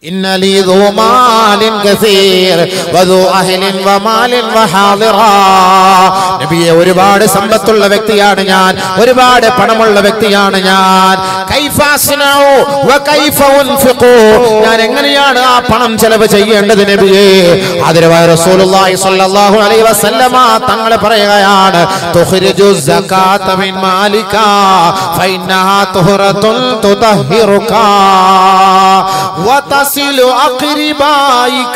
إن لي ذو مال كثير وذو أهل ومال وحاضرا നബിയെ ഒരുപാട് സമ്പത്തുള്ള വ്യക്തിയാണ് ഞാൻ ഒരുപാട് പണമുള്ള വ്യക്തിയാണ് ഞാൻ കൈഫ അസ്നഉ വകൈഫ ഉൻഫിഖു ഞാൻ എങ്ങനെയാണ് ആ പണം ചെലവ് ചെയ്യേണ്ടത് നബിയെ ആദരവായ റസൂലുള്ളാഹി സ്വല്ലല്ലാഹു അലൈഹി വസല്ലമ തങ്ങൾ പറയുകയാണ് തുഖ്രിജു സകാത മിൻ മാലിക ഫഇന്നഹാ തുഹറത്തുൻ തുതഹിറുക വതസിലു അഖ്രിബായിക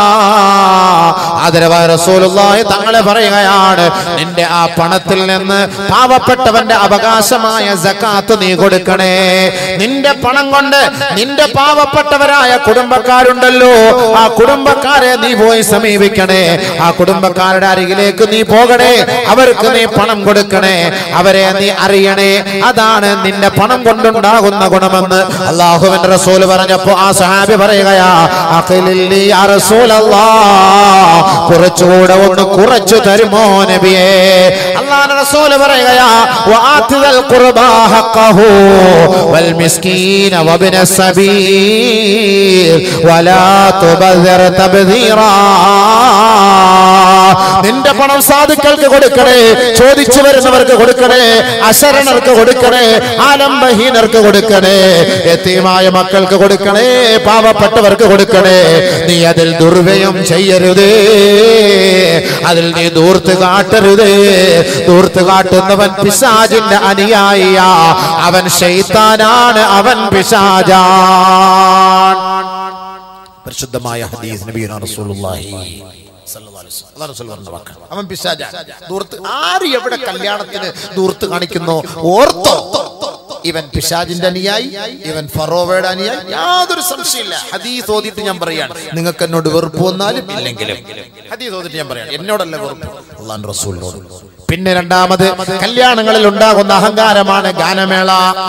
ആദരവായ റസൂലുള്ളാഹി തങ്ങൾ പറയുകയാണ് നിന്റെ ആ പണത്തിൽ നിന്ന് പാവപ്പെട്ടവന്റെ അവകാശമായ സക്കാത്ത് നീ കൊടുക്കണേ നിന്റെ പണം കൊണ്ട് നിന്റെ പാവപ്പെട്ടവരായ കുടുംബക്കാരുണ്ടല്ലോ ആ കുടുംബക്കാരെ നീ പോയി സമീപിക്കണേ ആ കുടുംബക്കാരുടെ അരികിലേക്ക് നീ പോകണേ അവർക്ക് നീ പണം കൊടുക്കണേ അവരെ നീ അറിയണേ അതാണ് നിന്റെ പണം കൊണ്ടുണ്ടാകുന്ന ഗുണമെന്ന് അള്ളാഹുവിന്റെ റസൂല് പറഞ്ഞപ്പോ ആ സഹാബി പറയുകയാ അഖിലില്ലി യാ റസൂലല്ലാ കുറച്ചുകൂടെ ഒന്ന് കുറച്ചു തരുമോ നബിയേ അള്ളാഹുവിന്റെ റസൂല് പറയുകയാ വആതിൽ ഖുർബാ ഹഖഹു വൽ മിസ്കീന വബ്ന സബീൽ വലാ തുബദിർ തബ്ദീറാ നിന്റെ പണം സാധുക്കൾക്ക് കൊടുക്കണേ ചോദിച്ചു വരുന്നവർക്ക് കൊടുക്കണേ അശരണർക്ക് കൊടുക്കണേ ആലംബഹീനർക്ക് കൊടുക്കണേ എത്തിയുമായ മക്കൾക്ക് കൊടുക്കണേ പാവപ്പെട്ടവർക്ക് കൊടുക്കണേ നീ അതിൽ ദുർവ്യയം ചെയ്യരുതേ അതിൽ നീ ദൂർത്ത് കാട്ടരുതേ ദൂർത്ത് കാട്ടുന്നവൻ പിശാജിന്റെ അനുയായിയാ അവൻ ഷെയ്ത്താനാണ് അവൻ പിശാജാൻ പരിശുദ്ധമായ ഹദീസ് നബിയുന റസൂലുള്ളാഹി സല്ലല്ലാഹു അലൈഹി വസല്ലം. അല്ലാഹു റസൂൽ പറഞ്ഞ വാക്കാണ്. അവൻ പിശാചാ ദൂർത്ത് ആര് എവിടെ കല്യാണത്തിന് ദൂർത്ത് കാണിക്കുന്നു ഓർത്തോ ഇവൻ പിശാജിന്റെ അനുയായി ഇവൻ ഫറോവയുടെ അനുയായി യാതൊരു സംശയമില്ല ഹദീസ് ഓതിയിട്ട് ഞാൻ പറയാണ് നിങ്ങൾക്ക് എന്നോട് വെറുപ്പ് വന്നാലും ഇല്ലെങ്കിലും ഹദീസ് ഓതിട്ട് ഞാൻ പറയാണ് എന്നോടല്ല വെറുപ്പ് അള്ളാൻ റസൂലിനോട് പിന്നെ രണ്ടാമത് കല്യാണങ്ങളിൽ ഉണ്ടാകുന്ന അഹങ്കാരമാണ് ഗാനമേള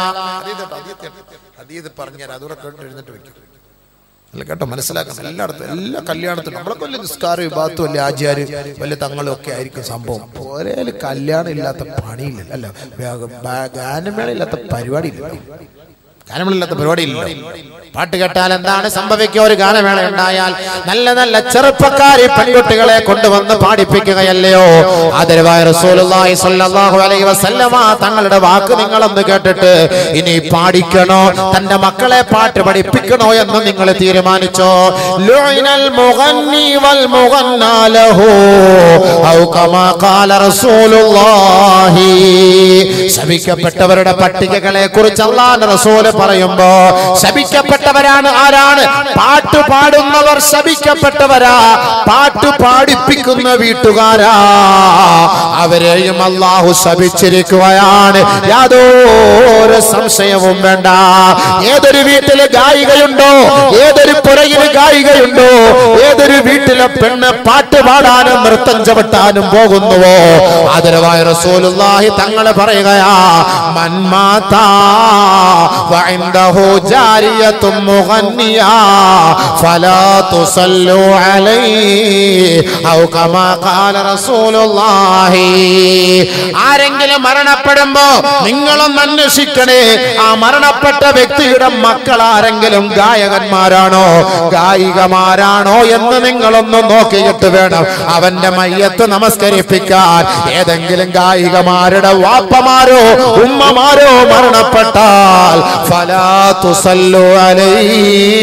ഹദീസ് പറഞ്ഞാൽ അതുകൂടെ കേട്ട് എഴുന്നിട്ട് വെക്കും അല്ല കേട്ടോ മനസ്സിലാക്കണം എല്ലായിടത്തും എല്ലാ കല്യാണത്തിനും നമ്മളൊക്കെ വലിയ നിസ്കാരം വിഭാഗത്തും വലിയ ആചാര് വലിയ തങ്ങളും ഒക്കെ ആയിരിക്കും സംഭവം ഒരേ കല്യാണം ഇല്ലാത്ത പണിയില്ല അല്ല വ്യാ- ബാ- ഗാനമേള ഇല്ലാത്ത പരിപാടിയില്ല ഗാനമേളയില്ലാത്ത പരിപാടിയില്ല പാട്ട് കേട്ടാൽ എന്താണ് സംഭവിക്കുക ഒരു ഗാനമേള ഉണ്ടായാൽ നല്ല നല്ല ചെറുപ്പക്കാരി പെൺകുട്ടികളെ കൊണ്ടുവന്ന് പാടിപ്പിക്കുകയല്ലയോ ആദരവായ റസൂലുള്ളാഹി സ്വല്ലല്ലാഹു അലൈഹി വസല്ലമ തങ്ങളുടെ വാക്ക് നിങ്ങളൊന്ന് കേട്ടിട്ട് ഇനി പാടിക്കണോ തന്റെ മക്കളെ പാട്ട് പഠിപ്പിക്കണോ എന്ന് നിങ്ങൾ തീരുമാനിച്ചോ ലുഇനൽ മുഗന്നി വൽ മുഗന്നാ ലഹു ഔ കമാ ഖാല റസൂലുള്ളാഹി ശപിക്കപ്പെട്ടവരുടെ പട്ടികകളെ കുറിച്ച് അള്ളാഹുവിന്റെ റസൂല് പറയുമ്പോ ശപിക്കപ്പെട്ടവരാണ് ആരാണ് പാട്ട് പാടുന്നവർ ശപിക്കപ്പെട്ടവരാ പാട്ട് പാടിപ്പിക്കുന്ന വീട്ടുകാരാ അവരെയും അള്ളാഹു ശപിച്ചിരിക്കുകയാണ് യാതൊരു സംശയവും വേണ്ട ഏതൊരു വീട്ടില് ഗായികയുണ്ടോ ഏതൊരു പുറകില് ഗായികയുണ്ടോ ഏതൊരു വീട്ടിലെ പെണ്ണ് പാട്ട് പാടാനും നൃത്തം ചവിട്ടാനും പോകുന്നുവോ ആദരവായ റസൂലുള്ളാഹി തങ്ങൾ പറയുകയാ മന്മാതാ വഇൻദഹു ജാരിയത്തും മുഗന്നിയാ ഫലാ തുസല്ലു അലൈഹി ഔ കമാ ഖാല റസൂലുള്ളാഹി ആരെങ്കിലും മരണപ്പെടുമ്പോ നിങ്ങളൊന്ന് അന്വേഷിക്കണേ ആ മരണപ്പെട്ട വ്യക്തിയുടെ മക്കൾ ആരെങ്കിലും ഗായകന്മാരാണോ ഗായികമാരാണോ എന്ന് നിങ്ങളൊന്ന് നോക്കിയിട്ട് വേണം അവന്റെ മയ്യത്ത് നമസ്കരിപ്പിക്കാൻ ഏതെങ്കിലും ഗായികമാരുടെ വാപ്പമാരോ ഉമ്മമാരോ മരണപ്പെട്ടാൽ ഫലാ തുസല്ലു അലൈഹി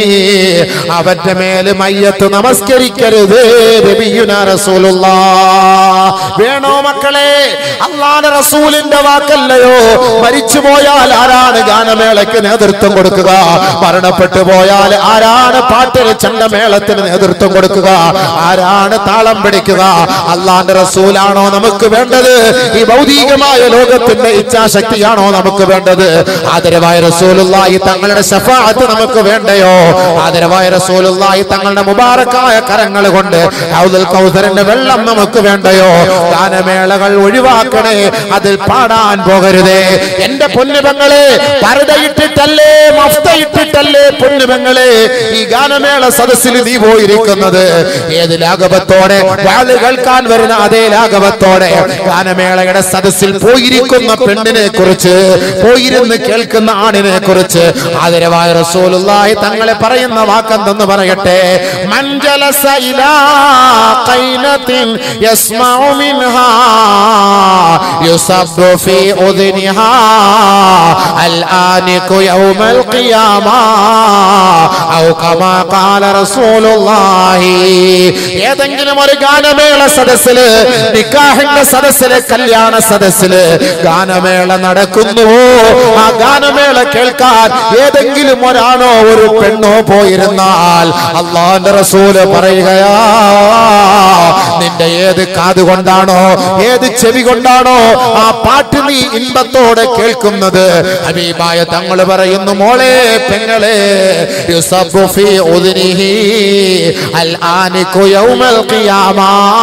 അവന്റെ മേല് മയ്യത്ത് നമസ്കരിക്കരുത് നബിയുനാ റസൂലുള്ളാ വേണോ മക്കളെ അള്ളാഹുവിന്റെ റസൂലിന്റെ വാക്കല്ലയോ മരിച്ചു പോയാൽ ആരാണ് ഗാനമേളയ്ക്ക് നേതൃത്വം കൊടുക്കുക മരണപ്പെട്ടു പോയാൽ ആരാണ് പാട്ടിന് ചണ്ടമേളത്തിന് നേതൃത്വം കൊടുക്കുക ആരാണ് താളം പിടിക്കുക അള്ളാന്റെ റസൂലാണോ നമുക്ക് വേണ്ടത് ഈ ഭൗതികമായ ലോകത്തിന്റെ ഇച്ഛാശക്തിയാണോ നമുക്ക് വേണ്ടത് ആദരവായ റസൂലുള്ളാഹി തങ്ങളുടെ ശഫാഅത്ത് നമുക്ക് വേണ്ടയോ ആദരവായ റസൂലുള്ളാഹി തങ്ങളുടെ മുബാറക്കായ കരങ്ങൾ കൊണ്ട് ഹൗദുൽ കൗസറിന്റെ വെള്ളം നമുക്ക് വേണ്ടയോ ഗാനമേളകൾ ഒഴിവാക്കണേ അതിൽ പാടാൻ പോകരുതേ എന്റെ പൊന്നുപെങ്ങളെ പരതയിട്ടിട്ടല്ലേ മഫ്തയിട്ടിട്ടല്ലേ പൊന്നുപെങ്ങളെ ഈ ഗാനമേള സദസ്സിൽ നീ പോയിരിക്കുന്നത് ഏത് ലാഘവത്തോടെ വാള് കേൾക്കാൻ വരുന്ന അതേ ലാഘവത്തോടെ ഗാനമേളയുടെ സദസ്സിൽ പോയിരിക്കുന്ന പെണ്ണിനെ കുറിച്ച് പോയിരുന്ന് കേൾക്കുന്ന ആണിനെ കുറിച്ച് ആദരവായ റസൂലുള്ളാഹി തങ്ങളെ പറയുന്ന വാക്കെന്തെന്ന് പറയട്ടെ മഞ്ജലസ ഇലാ ഖൈനത്തിൻ യസ്മഉ മിൻഹാ യുസബ്ബു ഫീ ഉദ്നിഹാ അൽ ആനികു യൗമൽ ഖിയാമ ഔ കമാ ഖാല റസൂലുള്ളാഹി ഏതെങ്കിലും ഒരു ഗാനമേള സദസ്സില് നിക്കാഹിന്റെ സദസ്സില് കല്യാണ സദസ്സില് ഗാനമേള നടക്കുന്നുവോ ആ ഗാനമേള കേൾക്കാൻ ഏതെങ്കിലും ഒരാണോ ഒരു പെണ്ണോ പോയിരുന്നാൽ അള്ളാന്റെ റസൂല് പറയുകയാ നിന്റെ ഏത് കാത് കൊണ്ടാണോ ഏത് ചെവി കൊണ്ടാണോ ആ പാട്ട് നീ ഇൻപത്തോടെ കേൾക്കുന്നത് ഹബീബായ തങ്ങൾ പറയുന്നു മോളെ പെങ്ങളെ യുസബ്ബു ഫീ ഉദ്നിഹി അൽ ആനികു യൗമൽ ഖിയാമ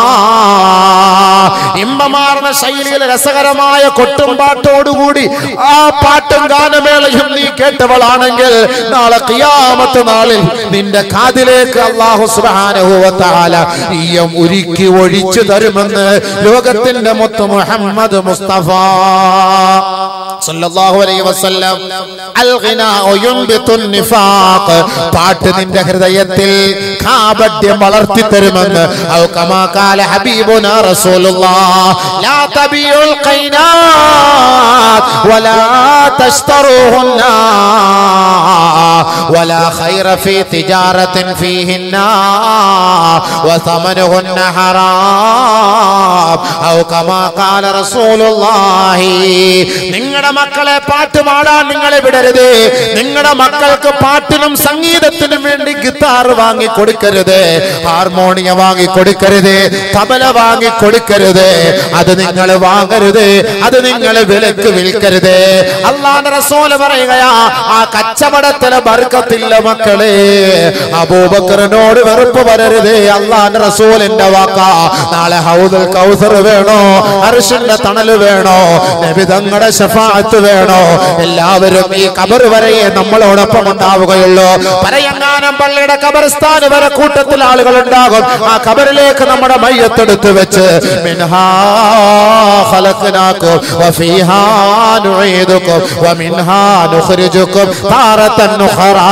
ഇമ്പമാർന്ന ശൈലിയിൽ രസകരമായ കൊട്ടും പാട്ടോടുകൂടി ആ പാട്ടും ഗാനമേളയും നീ കേട്ടവളാണെങ്കിൽ നാളെ ഖിയാമത്ത് നാളിൽ നിന്റെ കാതിലേക്ക് അള്ളാഹു സുബ്ഹാനഹു വ തആല ഈയം ഉരുക്കി ഒഴിച്ചു തരുമെന്ന് ലോകത്തിന്റെ മൊത്ത മുഹമ്മദ് മുസ്തഫ സല്ലല്ലാഹു അലൈഹി വസല്ലം അൽ ഗിനാഉ യുംബിതുൻ നിഫാഖ് പാട്ട് നിന്റെ ഹൃദയത്തിൽ കാപട്യം വളർത്തി തരുമെന്ന് ഔ കമാ ഖാല ഹബീബുനാ റസൂലുള്ളാഹ് ലാ തബിയുൽ ഖൈനാത് വലാ തശ്തറുഹുന്ന വലാ ഖൈറ ഫീ തിജാറത്തിൻ ഫീഹിന്ന വസമനുഹുന്ന ഹറാം ഔ കമാ ഖാല റസൂലുള്ളാഹി നിങ്ങളുടെ മക്കളെ പാട്ട് പാടാൻ നിങ്ങളെ വിടരുത് നിങ്ങളുടെ മക്കൾക്ക് പാട്ടിനും സംഗീതത്തിനും വേണ്ടി ഗിത്താർ വാങ്ങി കൊടുക്കരുത് ഹാർമോണിയം വാങ്ങി കൊടുക്കരുത് തബല വാങ്ങി കൊടുക്കരുത് അത് നിങ്ങൾ വാങ്ങരുത് അത് നിങ്ങൾ വിലക്ക് വിൽക്കരുത് അള്ളാന്റെ റസൂല് പറയുകയാ ആ കച്ചവടത്തിലെ ബർക്കത്തില്ല മക്കളെ അബൂബക്കറിനോട് വെറുപ്പ് വരരുത് അള്ളാന്റെ റസൂലിന്റെ വാക്കാ നാളെ ഹൗദുൽ കൗസർ വേണോ അർഷിന്റെ തണല് വേണോ നബി തങ്ങളുടെ ഷഫാത്ത് വേണോ എല്ലാവരും ഈ കബർ വരെ നമ്മളോടൊപ്പം ഉണ്ടാവുകയുള്ളൂ പറയങ്ങാനം പള്ളിയുടെ കബർസ്ഥാന് വരെ കൂട്ടത്തിൽ ആളുകൾ ഉണ്ടാകും ആ കബറിലേക്ക് നമ്മുടെ മയ്യത്തെടുത്ത് വെച്ച് മിൻഹാ ഖലഖനാകും വഫീഹാ നുഈദുകും വമിൻഹാ നുഖ്രിജുകും താറത്തൻ നുഖറാ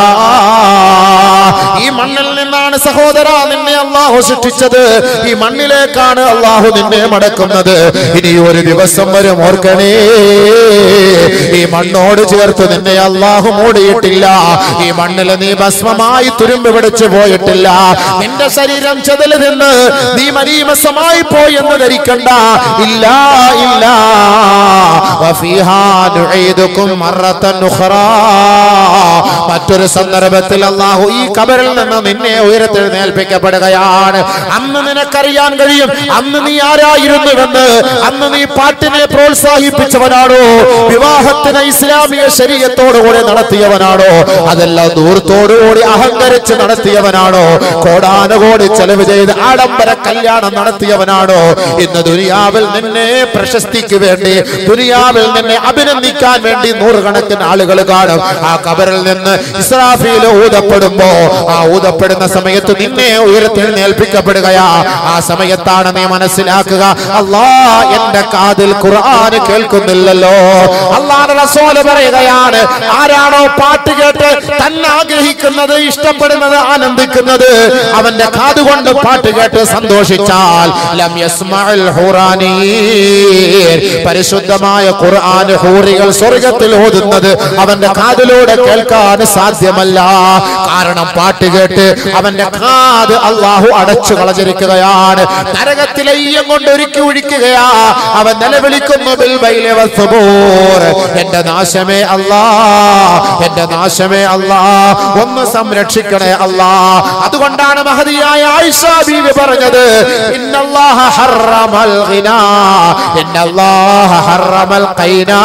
ഈ മണ്ണിൽ നിന്നാണ് സഹോദര നിന്നെ അള്ളാഹു സൃഷ്ടിച്ചത് ഈ മണ്ണിലേക്കാണ് അള്ളാഹു നിന്നെ മടക്കുന്നത് ഇനി ഒരു ദിവസം വരും ഓർക്കണേ ഈ മണ്ണോട് ചേർത്ത് നിന്നെ അള്ളാഹു മൂടിയിട്ടില്ല ഈ മണ്ണിൽ നീ ഭസ്മമായി തുരുമ്പ് പിടിച്ചു പോയിട്ടില്ല നിന്റെ ശരീരം ചെതല് നിന്ന് നീ മരീമസമായി പോയി എന്ന് ധരിക്കണ്ട ഇല്ല ഇല്ല വഫീഹാ നുഈദുകും മറത്തൻ ഉഖറാ മറ്റൊരു സന്ദർഭത്തിൽ അള്ളാഹു ഈ കബറിൽ നിന്ന് നിന്നെ ഉയരത്തെഴുന്നേൽപ്പിക്കപ്പെടുകയാണ് അന്ന് നിനക്കറിയാൻ കഴിയും അന്ന് നീ ആരായിരുന്നുവെന്ന് അന്ന് നീ പാട്ടിനെ പ്രോത്സാഹിപ്പിച്ചവനാണോ വിവാഹത്തിന് ഇസ്ലാമിക ശരീരത്തോടുകൂടി നടത്തിയവനാണോ അതെല്ലാം ദൂരത്തോടുകൂടി അഹങ്കരിച്ച് നടത്തിയവനാണോ കോടാനുകോടി ചെലവ് ചെയ്ത് ആഡംബര കല്യാണം നടത്തിയവനാണോ ഇന്ന് ദുനിയാവിൽ നിന്നെ പ്രശസ്തിക്ക് വേണ്ടി ദുനിയാവിൽ നിന്നെ അഭിനന്ദിക്കാൻ വേണ്ടി നൂറുകണക്കിന് ആളുകൾ കാണും ആ കബറിൽ നിന്ന് ഇസ്രാഫിയിൽ ഊതപ്പെടുമ്പോ ആ ഊതപ്പെടുന്ന സമയത്ത് നിന്നെ ഉയരത്തെഴുന്നേൽപ്പിക്കപ്പെടുകയാ ആ സമയത്താണ് നീ മനസ്സിലാക്കുക അല്ലാ എന്റെ കാതിൽ ഖുർആൻ കേൾക്കുന്നില്ലല്ലോ അള്ളാഹ് റസൂല് പറയുകയാണ് ആരാണോ പാട്ട് കേട്ട് തന്നെ ആഗ്രഹിക്കുന്നത് ഇഷ്ടപ്പെടുന്നത് ആനന്ദിക്കുന്നത് അവന്റെ കാതുകൊണ്ട് പാട്ട് കേട്ട് സന്തോഷിച്ചാൽ ലം യസ്മഉൽ ഹുറാനീർ പരിശുദ്ധമായ ഖുർആൻ ഹൂറികൾ സ്വർഗത്തിൽ ഓതുന്നത് അവന്റെ കാതിലൂടെ കേൾക്കാൻ സാധ്യമല്ല കാരണം പാട്ട് കേട്ട് അവന്റെ കാത് അള്ളാഹു അടച്ചു കളഞ്ഞിരിക്കുകയാണ് നരകത്തിലെ ഈയം കൊണ്ട് ഒരുക്കി ഒഴിക്കുകയാ അവൻ നിലവിളിക്കുന്നു ബിൽബൈലെ വസ്സുബൂർ എന്റെ നാശമേ അല്ലാ എന്റെ നാശമേ അല്ലാ ഒന്ന് സംരക്ഷിക്കണേ അല്ലാ അതുകൊണ്ടാണ് മഹതിയായ ആയിഷ ബീവി പറഞ്ഞത് ഇന്നല്ലാഹ ഹറമൽ ഗിനാ ഇന്നല്ലാഹ ഹറമൽ ഖൈനാ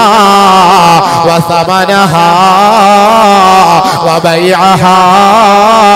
വസമനഹാ വബൈഅഹാ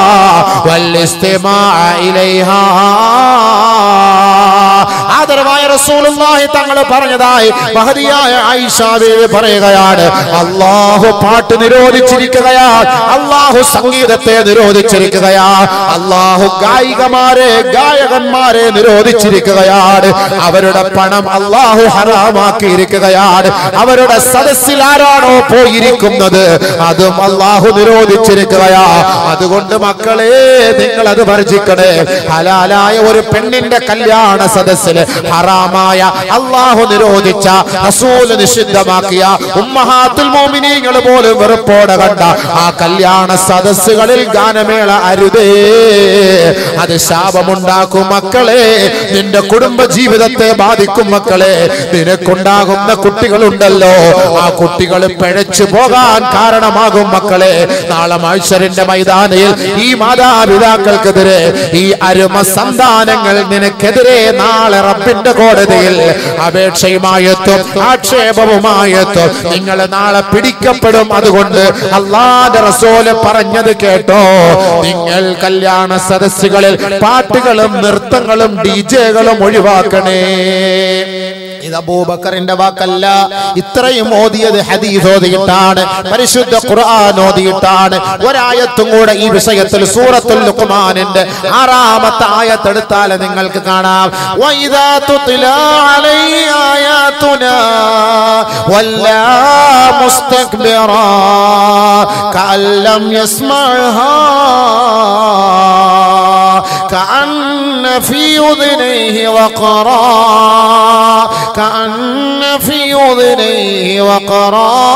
والاستماع إليها ആദരവായ റസൂലുള്ളാഹി തങ്ങൾ പറഞ്ഞതായി മഹതിയായ ആയിഷ ബീവി പറയുകയാണ് അള്ളാഹു പാട്ട് നിരോധിച്ചിരിക്കുകയാണ് അള്ളാഹു സംഗീതത്തെ നിരോധിച്ചിരിക്കുകയാണ് അള്ളാഹു ഗായികമാരെ ഗായകന്മാരെ നിരോധിച്ചിരിക്കുകയാണ് അവരുടെ പണം അള്ളാഹു ഹറാമാക്കിയിരിക്കുകയാണ് അവരുടെ സദസ്സിൽ ആരാണോ പോയിരിക്കുന്നത് അതും അള്ളാഹു നിരോധിച്ചിരിക്കുകയാ അതുകൊണ്ട് മക്കളെ നിങ്ങൾ അത് വർജിക്കണേ ഹലാലായ ഒരു പെണ്ണിന്റെ കല്യാണ സദസ്സിൽ ഹറാമായ അള്ളാഹു നിരോധിച്ച റസൂല് നിഷിദ്ധമാക്കിയ ഉമ്മഹാത്തുൽ മോമിനീങ്ങൾ പോലും വെറുപ്പോടെ കണ്ട ആ കല്യാണ സദസ്സുകളിൽ ഗാനമേള അരുതേ അത് ശാപമുണ്ടാക്കും മക്കളെ നിന്റെ കുടുംബ ജീവിതത്തെ ബാധിക്കും മക്കളെ നിനക്കുണ്ടാകുന്ന കുട്ടികളുണ്ടല്ലോ ആ കുട്ടികൾ പിഴച്ചു പോകാൻ കാരണമാകും മക്കളെ നാളെ മത്സരിന്റെ മൈതാനയിൽ ഈ മാതാപിതാക്കൾക്കെതിരെ ഈ അരുമ സന്താനങ്ങൾ നിനക്കെതിരെ നാളെ റബ്ബിന്റെ കോടതിയിൽ അപേക്ഷയുമായെത്തും ആക്ഷേപവുമായെത്തും നിങ്ങൾ നാളെ പിടിക്കപ്പെടും അതുകൊണ്ട് അള്ളാന്റെ റസൂല് പറഞ്ഞത് കേട്ടോ നിങ്ങൾ കല്യാണ സദസ്സുകളിൽ പാട്ടുകളും നൃത്തങ്ങളും ഡിജെകളും ഒഴിവാക്കണേ ഇത് അബൂബക്കറിന്റെ വാക്കല്ല ഇത്രയും ഓതിയത് ഹദീസ് ഓതിയിട്ടാണ് പരിശുദ്ധ ഖുർആൻ ഓതിയിട്ടാണ് ഒരായത്തും കൂടെ ഈ വിഷയത്തിൽ സൂറത്തുൽ ലുഖ്മാനിന്റെ ആറാമത്തെ ആയത്തെടുത്താൽ നിങ്ങൾക്ക് കാണാം വൈദാ തുത്ലാ അലൈഹി ആയാതുനാ വല്ലാ മുസ്തക്ബിറാ കഅല്ലം യസ്മഅഹാ كأن في أذنيه وقرا كأن في أذنيه وقرا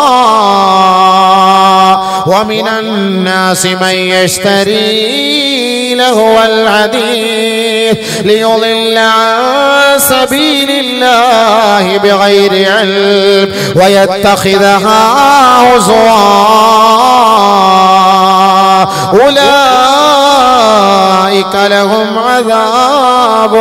ومن الناس من يشتري لهو الحديث ليضل عن سبيل الله بغير علم ويتخذها هزوا أولئك لهم عذاب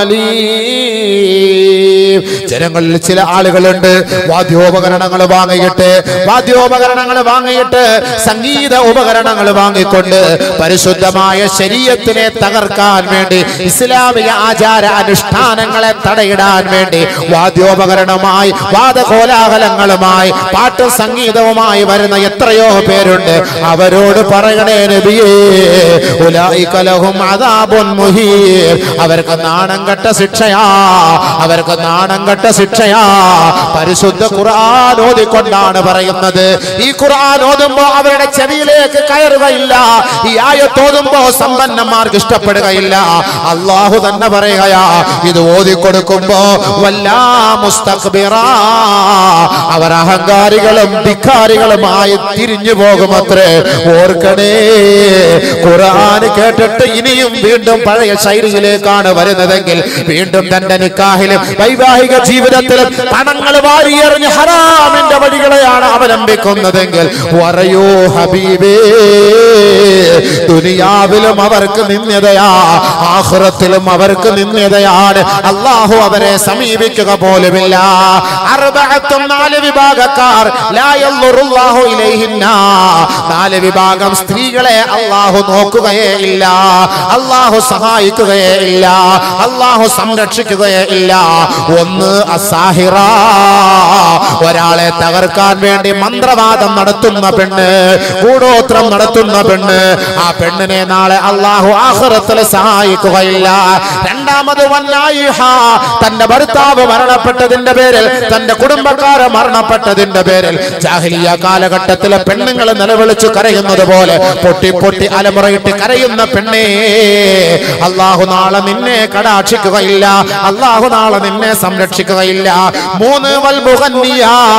أليم ജനങ്ങളിൽ ചില ആളുകളുണ്ട് വാദ്യോപകരണങ്ങൾ വാങ്ങിയിട്ട് വാദ്യോപകരണങ്ങൾ വാങ്ങിയിട്ട് സംഗീത ഉപകരണങ്ങൾ വാങ്ങിക്കൊണ്ട് പരിശുദ്ധമായ ശരീരത്തിനെ തകർക്കാൻ വേണ്ടി ഇസ്ലാമിക ആചാര അനുഷ്ഠാനങ്ങളെ തടയിടാൻ വേണ്ടി വാദ്യോപകരണമായി വാദകോലാഹലങ്ങളുമായി പാട്ടും സംഗീതവുമായി വരുന്ന എത്രയോ പേരുണ്ട് അവരോട് പറയണേ നബിയേ ഉലായിക ലഹും അദാബുൻ മുഹീൻ അവർക്ക് നാണം കെട്ട ശിക്ഷയാ അവർക്ക് നാണം കെട്ട ശിക്ഷയാ പരിശുദ്ധ ഖുർആൻ ഓതിക്കൊണ്ടാണ് പറയുന്നത് ഈ ഖുർആൻ ഓതുമ്പോ അവരുടെ ചെവിയിലേക്ക് കയറുകയില്ല ഈ ആയത്ത് ഓതുമ്പോ സമ്പന്നന്മാർക്ക് ഇഷ്ടപ്പെടുകയില്ല അള്ളാഹു തന്നെ പറയുകയാ ഇത് ഓതിക്കൊടുക്കുമ്പോ വല്ലാ മുസ്തഖ്ബിറാ അവർ അഹങ്കാരികളും ധിക്കാരികളുമായി തിരിഞ്ഞു പോകുമത്രേ ഓർക്കണേ ഖുർആൻ കേട്ടിട്ട് ഇനിയും വീണ്ടും പഴയ ശൈലിയിലേക്കാണ് വരുന്നതെങ്കിൽ വീണ്ടും തന്റെ നിക്കാഹിലും വൈവാഹിക ജീവിതത്തിലും പണങ്ങൾ വാരിയെറിഞ്ഞ് ഹറാമിന്റെ വഴികളെയാണ് അവലംബിക്കുന്നതെങ്കിൽ വറയോ ഹബീബേ ദുനിയാവിലും അവർക്ക് നിന്യതയാ ആഹ്റത്തിലും അവർക്ക് നിന്യതയാണ് അള്ളാഹു അവരെ സമീപിക്കുക പോലുമില്ല അറുപത്തും നാല് വിഭാഗക്കാർ ലാ യൻളുറുല്ലാഹു ഇലൈഹിന്ന നാല് വിഭാഗം സ്ത്രീകളെ അള്ളാഹു നോക്കുകയേ ഇല്ല അള്ളാഹു സഹായിക്കുകയേ ഇല്ല അള്ളാഹു സംരക്ഷിക്കുകയേ ഇല്ല ഒന്ന് അസാഹിറ ഒരാളെ തകർക്കാൻ വേണ്ടി മന്ത്രവാദം നടത്തുന്ന പെണ്ണ് കൂടോത്രം നടത്തുന്ന പെണ്ണ് ആ പെണ്ണിനെ നാളെ അള്ളാഹു ആഹ്റത്തിൽ സഹായിക്കുകയില്ല രണ്ടാമത് വന്നായിഹ തന്റെ ഭർത്താവ് മരണപ്പെട്ടതിന്റെ പേരിൽ തന്റെ കുടുംബക്കാര് മരണപ്പെട്ടതിന്റെ പേരിൽ ജാഹിലിയ കാലഘട്ടത്തിലെ പെണ്ണുങ്ങൾ നിലവിളിച്ചു കരയുന്നത് പോലെ പൊട്ടി പൊട്ടി അലമുറയിട്ട് കരയുന്ന പെണ്ണേ അള്ളാഹു നാളെ നിന്നെ കടാക്ഷിക്കുകയില്ല അള്ളാഹു നാളെ നിന്നെ സംരക്ഷിക്കുകയില്ല മൂന്ന് വൽമുഹന്നിയ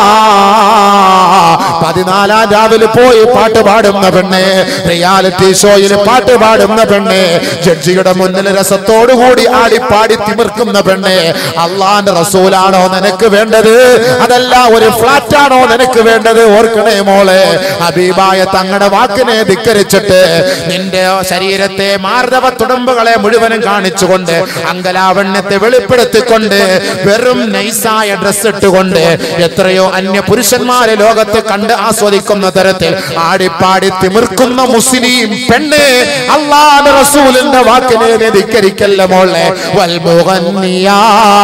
പതിനാലാം രാവിലെ പോയി പാട്ട് പാടുന്ന പെണ്ണ് റിയാലിറ്റി ഷോയിൽ പാട്ട് പാടുന്ന പെണ്ണ് ജഡ്ജിയുടെ മുന്നിൽ രസത്തോടുകൂടി ആടി പാടി തിമിർക്കുന്ന പെണ്ണ് അള്ളാന്റെ റസൂലാണോ നിനക്ക് വേണ്ടത് അതല്ല ഒരു ഫ്ലാറ്റ് ആണോ നിനക്ക് വേണ്ടത് ഓർക്കണേ മോളെ ഹബീബായ തങ്ങളുടെ വാക്കിനെ ധിക്കരിച്ചിട്ട് നിന്റെ ശരീരത്തെ മാർദ്ദവ തുടമ്പുകളെ മുഴുവനും കാണിച്ചുകൊണ്ട് അങ്കലാവണ്യത്തെ വെളിപ്പെടുത്തിക്കൊണ്ട് വെറും നൈസായ ഡ്രസ് ഇട്ടുകൊണ്ട് എത്രയോ അന്യ പുരുഷന്മാരെ ലോകത്ത് കണ്ട് ആസ്വദിക്കുന്ന തരത്തിൽ ആടിപ്പാടി തിമിർക്കുന്ന മുസ്ലിം പെണ്ണ് അള്ളാഹ് റസൂലിന്റെ വാക്കിനെ ധിക്കരിക്കല്ല മോളെ വൽമുഗന്നിയാ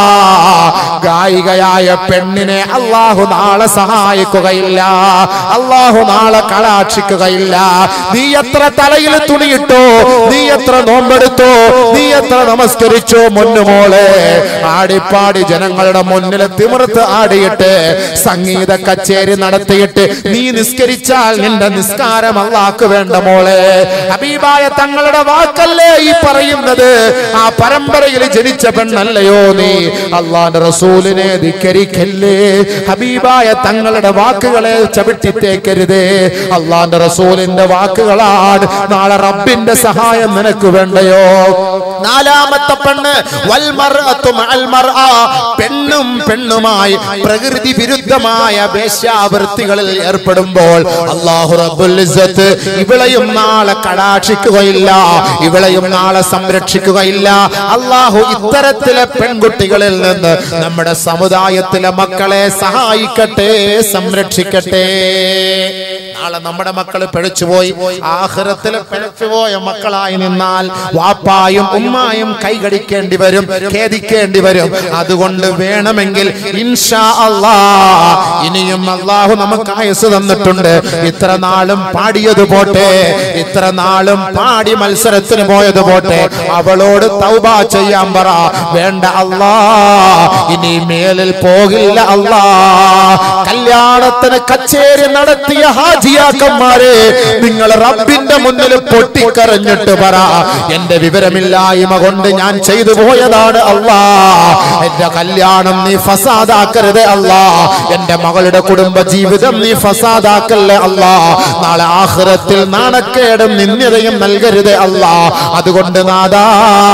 ഗായികയായ പെണ്ണിനെ അള്ളാഹു നാളെ സഹായിക്കുകയില്ല അള്ളാഹു നാളെ കടാക്ഷിക്കുകയില്ല നീ എത്ര തലയിൽ തുണിയിട്ടോ നീ എത്ര നോമ്പെടുത്തോ നീ എത്ര നമസ്കരിച്ചോ മുന്നുമോളെ ആടിപ്പാടി ജനങ്ങളുടെ മുന്നിൽ തിമിർത്ത് ആടിയിട്ട് സംഗീത കച്ചേരി നടത്തിയിട്ട് നീ നിസ്കരിച്ചാൽ നിന്റെ നിസ്കാരം അള്ളാക്ക് വേണ്ട മോളെ ഹബീബായ തങ്ങളുടെ വാക്കല്ലേ ഈ പറയുന്നത് ആ പരമ്പരയിൽ ജനിച്ച പെണ്ണല്ലയോ നീ അള്ളാന്റെ റസൂലിനെ ധിക്കരിക്കല്ലേ ഹബീബായ തങ്ങളുടെ വാക്കുകളെ ചവിട്ടിത്തേക്കരുതേ അള്ളാന്റെ റസൂലിന്റെ വാക്കുകളാണ് നാളെ റബ്ബിന്റെ സഹായം നിനക്ക് വേണ്ടയോ നാലാമത്തെ പെണ്ണ് വൽമർഅത്തു മഅൽ മർഅ. പെണ്ണും പെണ്ണുമായി പ്രകൃതി വിരുദ്ധമായ വേശ്യാവൃത്തികളിൽ ഏർപ്പെടുമ്പോൾ അള്ളാഹു റബ്ബുൽ ഇസ്സത്ത് ഇവളെയും നാളെ കടാക്ഷിക്കുകയില്ല ഇവളെയും നാളെ സംരക്ഷിക്കുകയില്ല അള്ളാഹു ഇത്തരത്തിലെ പെൺകുട്ടികളിൽ നിന്ന് നമ്മുടെ സമുദായത്തിലെ മക്കളെ സഹായിക്കട്ടെ സംരക്ഷിക്കട്ടെ നാളെ നമ്മുടെ മക്കൾ പിഴച്ചുപോയി ആഹ്റത്തിൽ പിഴച്ചുപോയ മക്കളായി നിന്നാൽ വാപ്പായും ഉമ്മായും കൈകടിക്കേണ്ടി വരും ഖേദിക്കേണ്ടി വരും അതുകൊണ്ട് വേണമെങ്കിൽ ഇൻഷാ അല്ലാ ഇനിയും അള്ളാഹു നമുക്ക് ആയസ് തന്നിട്ടുണ്ട് ഇത്ര നാളും പാടിയത് പോട്ടെ ഇത്ര നാളും പാടി മത്സരത്തിന് പോയത് പോട്ടെ അവളോട് തൗബ ചെയ്യാൻ പറ വേണ്ട അല്ലാ ഇനി മേലിൽ പോകില്ല അല്ലാ കല്യാണത്തിന് കച്ചേരി നടത്തിയ ഹാജിയാക്കന്മാരെ നിങ്ങൾ റബ്ബിന്റെ മുന്നിൽ പൊട്ടിക്കരഞ്ഞിട്ട് പറ എന്റെ വിവരമില്ലായ്മ കൊണ്ട് ഞാൻ ചെയ്തു പോയതാണ് അല്ലാ എന്റെ കല്യാണം നീ ഫസാദാക്കരുത് അല്ലാ എന്റെ മകളുടെ കുടുംബ ജീവിതം നീ ഫസാദാക്കല്ലേ അല്ലാ നാളെ ആഹ്റത്തിൽ നാണക്കേടും നിന്ദ്യതയും നൽകരുത് അല്ലാ അതുകൊണ്ട് നാദാ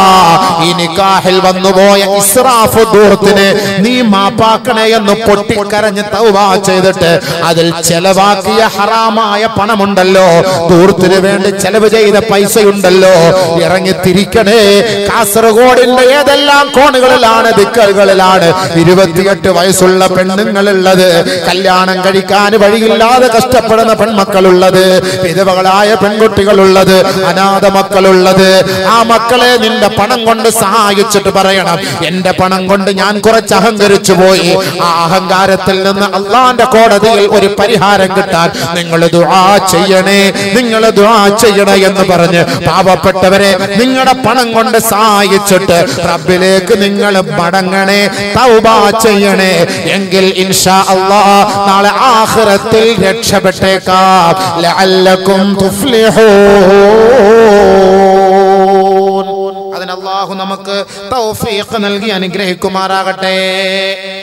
ഈ നിക്കാഹിൽ വന്നുപോയ ഇസ്രാഫ് ദൂരത്തിന് നീ മാപ്പാക്കണേ എന്ന് പൊട്ടിക്കരഞ്ഞ് തൗബ ചെയ്തിട്ട് അതിൽ ചെലവാക്കിയ ഹറാമായ പണമുണ്ടല്ലോ ദൂരത്തിന് വേണ്ടി ചെലവ് ചെയ്ത പൈസയുണ്ടല്ലോ ഇറങ്ങി തിരിക്കണേ കാസർഗോഡിന്റെ ഏതെല്ലാം കോണുകളിലാണ് ദിക്കലുകളിലാണ് ഇരുപത്തിയെട്ട് വയസ്സുള്ള പെണ്ണുങ്ങളുള്ളത് കല്യാണം കഴിക്കാൻ വഴിയില്ലാതെ കഷ്ടപ്പെടുന്ന പെൺമക്കളുള്ളത് വിധവകളായ പെൺകുട്ടികളുള്ളത് അനാഥ മക്കളുള്ളത് ആ മക്കളെ നിന്റെ പണം കൊണ്ട് സഹായിച്ചിട്ട് പറയണം എന്റെ പണം കൊണ്ട് ഞാൻ കുറച്ച് അഹങ്കരിച്ചു പോയി ആ അഹങ്കാരത്തിൽ നിന്ന് അള്ളാന്റെ കോടതിയിൽ ഒരു പരിഹാരം കിട്ടാൻ നിങ്ങൾ ദുആ ചെയ്യണേ നിങ്ങൾ ദുആ ചെയ്യണേ എന്ന് പറഞ്ഞ് പാവപ്പെട്ടവരെ നിങ്ങളുടെ പണം കൊണ്ട് സഹായിച്ചിട്ട് റബ്ബിലേക്ക് നിങ്ങൾ മടങ്ങണേ തൗബ ചെയ്യണേ എങ്കിൽ ഇൻഷാ അല്ലാ നാളെ ആഖിറത്തിൽ രക്ഷപ്പെട്ടേക്കാം ലഅല്ലക്കും തുഫ്ലിഹൂൻ അതിന് അള്ളാഹു നമുക്ക് തൗഫീഖ് നൽകി അനുഗ്രഹിക്കുമാറാകട്ടെ